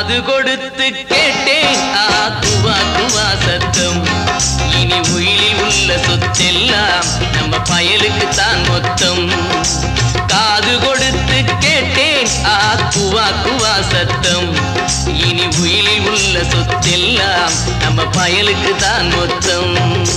காது கொடுத்து கேட்டேன் ஆ குவா குவா சத்தம் இனி உயிலில் உள்ள சொத்தெல்லாம் நம்ம பயலுக்கு தான் மொத்தம் காது கொடுத்து கேட்டேன் ஆ குவா குவா சத்தம் இனி உயிலில் உள்ள சொத்தெல்லாம் நம்ம பயலுக்கு தான் மொத்தம்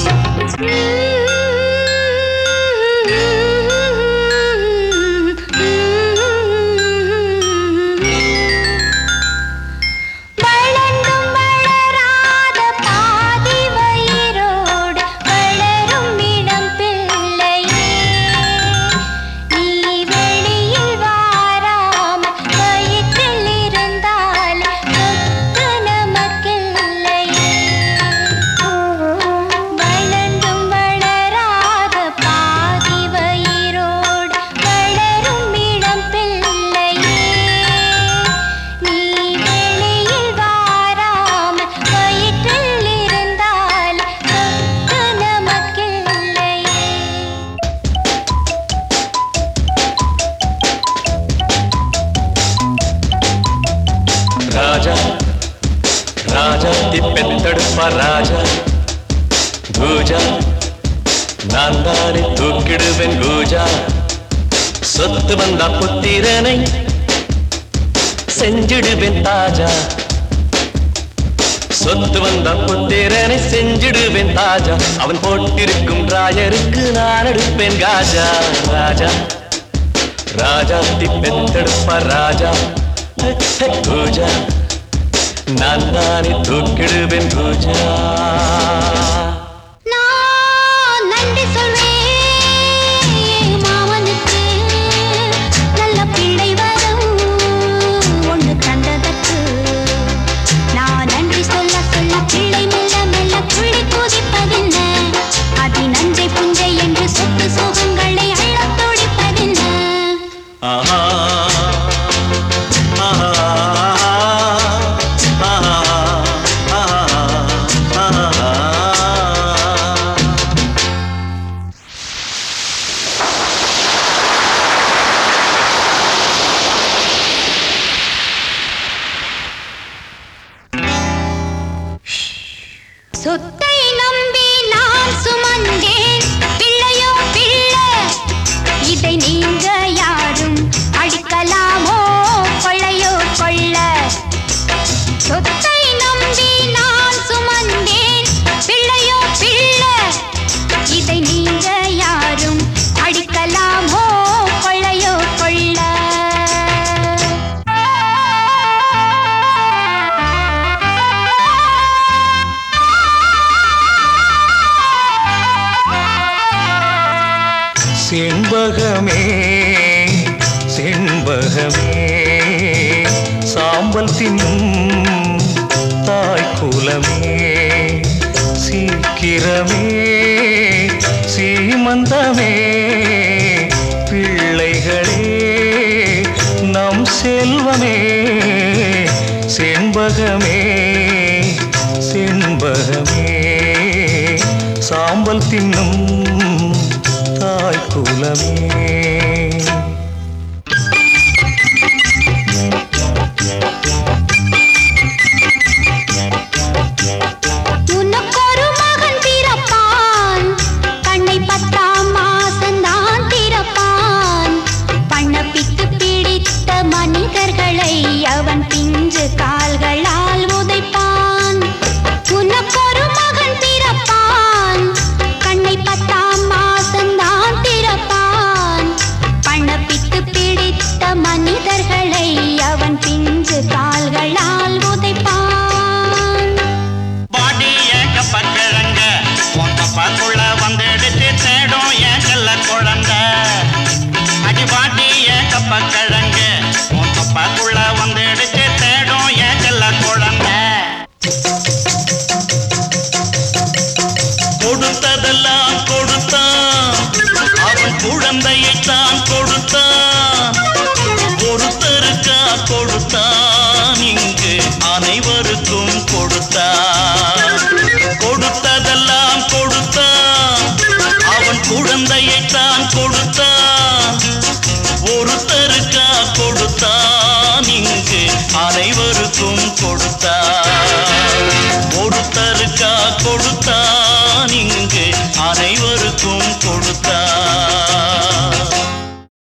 வளர்ந்தும் வளராத பாதி வயிரோடு வளரும் இளம் பிள்ளையே நீ வெளியில் வாராமல் வயிற்றில் இருந்தால் சொத்து நமக்கில்லையே வளர்ந்தும் வளராத பாதி வயிரோடு வளரும் இளம் பிள்ளையே நீ வெளியில் வாராமல் வயிற்றில் இருந்தால் சொத்து நமக்கில்லையே ராஜா ராஜா திப்பெத்தெடுப்பா ராஜா பூஜா நான் தானே தூக்கிடுவேன் பூஜா சொத்து வந்தா புத்திரனை செஞ்சிடுவேன் தாஜா சொத்து வந்தா புத்திரனை செஞ்சிடுவேன் தாஜா அவன் போட்டிருக்கும் ராயருக்கு நான் எடுப்பேன் காஜா ராஜா ராஜா திப்பெத்தெடுப்பா ராஜா ஹே, ஹே, பூஜா நான் தானே தூக்கிடுவேன் பூஜா நான் நன்றி சொல்வேன் என் மாமனுக்கு நல்ல பிள்ளை வரும் ஒன்று தந்ததற்கு நான் நன்றி சொல்ல சொல்ல பிள்ளை மெல்ல மெல்ல துள்ளி குதிப்பதென்ன அதி நஞ்சை புஞ்சை என்று சொத்து சோகங்களை அள்ளத் துடிப்பதென்ன ஆஹா ஆஹா ஆஹா ஆஹா சொத்தை நம்பி நான் சுமந்தேன் பிள்ளையோ பிள்ளை இதை நீங்க யாரும் அடிக்கலாமோ கொள்ளையோ கொள்ள சொத்தை நம்பி நான் சுமந்தேன் பிள்ளையோ பிள்ளை இதை நீங்க யாரும் அடிக்கலாமோ கொள்ளையோ கொள்ள செண்பகமே செண்பகமே சாம்பல் தின்னும் தாய்க்குலமே சீக்கிரமே சீமந்தமே பிள்ளைகளே நம் செல்வமே செண்பகமே செண்பகமே சாம்பல் தின்னும் தாய்க்குலமே உனக்கொரு மகன் பிறப்பான் கண்ணை பத்தாம் மாசந்தான் திறப்பான் பண்ணப்பித்து பிடித்த மனிதர்களை அவன் பிஞ்சு கால்களால் உதைப்பான் உனக்கொரு மகன் பிறப்பான் கண்ணை பத்தாம் மாசந்தான் திறப்பான் பண்ணப்பித்து பிடித்த மனிதர்களை அவன் பிஞ்சு கால்களால் உதைப்பான் பாடி ஏக பக்கிழங்க உன் பாப்பாக்குள்ள வந்துடுச்சு தேடும் ஏன் செல்ல குழந்தை அடி பாடி ஏக பக்கிழங்க உன் பாப்பாக்குள்ள வந்துடுச்சு தேடும் ஏன் செல்ல குழந்தை கொடுத்ததெல்லாம் கொடுத்தான் அவன் குழந்தையை தான் கொடுத்தான் ஒருத்தருக்கா கொடுத்தான் இங்கு அனைவருக்கும் கொடுத்தான் கொடுத்ததெல்லாம் கொடுத்தான் அவன் குழந்தையை தான் கொடுத்தான் ஒருத்தருக்கா கொடுத்தான் இங்கு அனைவருக்கும் கொடுத்தார் ஒருத்தருக்கா கொடுத்தான் இங்கு அனைவருக்கும் கொடுத்தார்